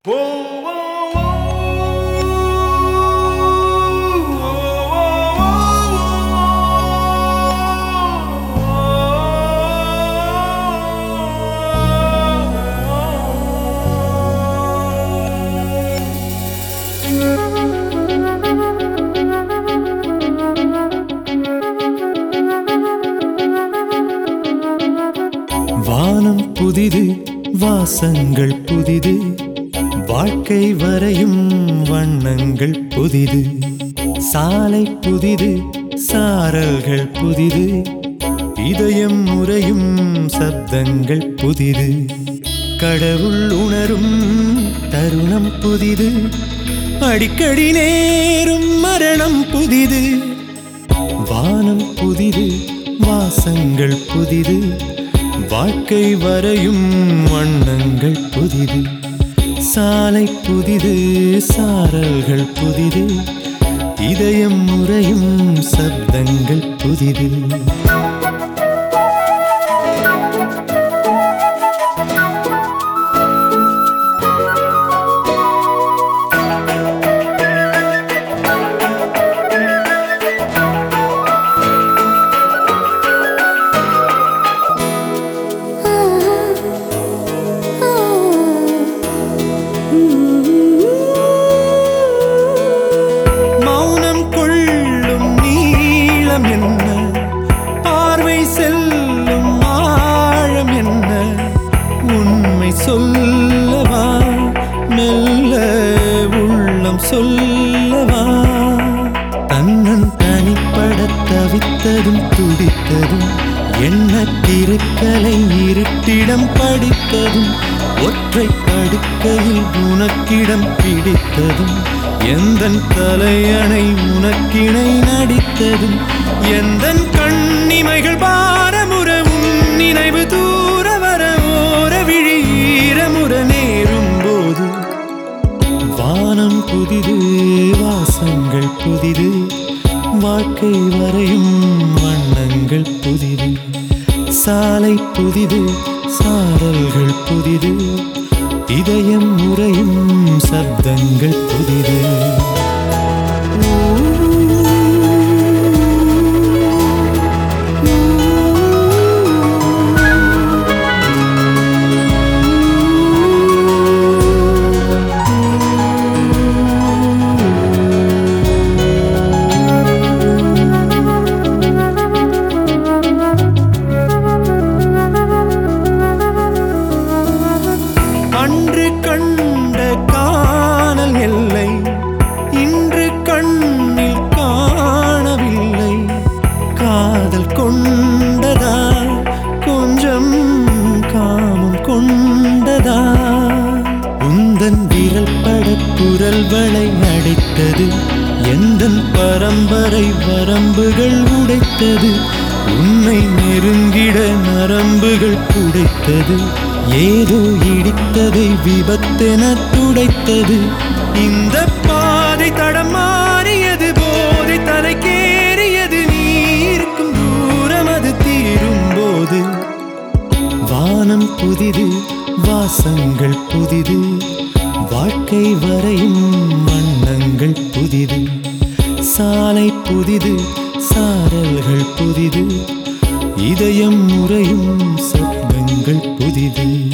வானம் புதிது வாசங்கள் புதிது வாழ்க்கை வரையும் வண்ணங்கள் புதிது சாலை புதிது சாரல்கள் புதிது இதயம் முறையும் சப்தங்கள் புதிது கடவுள் உணரும் தருணம் புதிது அடிக்கடி நேரும் மரணம் புதிது வானம் புதிது வாசங்கள் புதிது வாழ்க்கை வரையும் வண்ணங்கள் புதிது சாலை புதிது சாரல்கள் புதிது இதயம் முறையும் சப்தங்கள் புதிது மௌனம் கொள்ளும் நீளம் என்ன பார்வை செல்லும் ஆழம் என்ன உண்மை சொல்லவா மெல்ல உள்ளம் சொல்லவா தன்னன் தனிப்பட தவித்ததும் துடித்ததும் என்ன திருக்கலை இருட்டிடம் படித்ததும் ஒற்றை படுக்கையில் உனக்கிடம் பிடித்ததும் எந்தன் தலையணை உனக்கிணை நடித்ததும் எந்தன் கண்ணிமைகள் பாரமுற உன் நினைவு தூர வர ஓர விழி ஈரமுற நேரும் போது வானம் புதிது வாசங்கள் புதிது வாழ்க்கை வரையும் வண்ணங்கள் புதிது சாலை புதிது சாரல்கள் புதிது இதயம் முறையும் சப்தங்கள் புதிது அன்று கண்ட காணல் எல்லை இன்று கண்ணில் காணவில்லை காதல் கொண்டதா கொஞ்சம் காமம் கொண்டதா உந்தன் விரல் பட குரல் வளை அடைத்தது எந்தன் பரம்பரை வரம்புகள் உடைத்தது உன்னை நெருங்கிட நரம்புகள் புடைத்தது ஏதோ இடித்ததை விபத்தென துடைத்தது இந்த பாதை தடம் மாறியது போதை தலைக்கேறியது நீ இருக்கும் தூரம் அது தீரும் போது வானம் புதிது வாசங்கள் புதிது வாழ்க்கை வரையும் வண்ணங்கள் புதிது சாலை புதிது சாரல்கள் புதிது இதயம் முறையும் சப்தங்கள் புதிது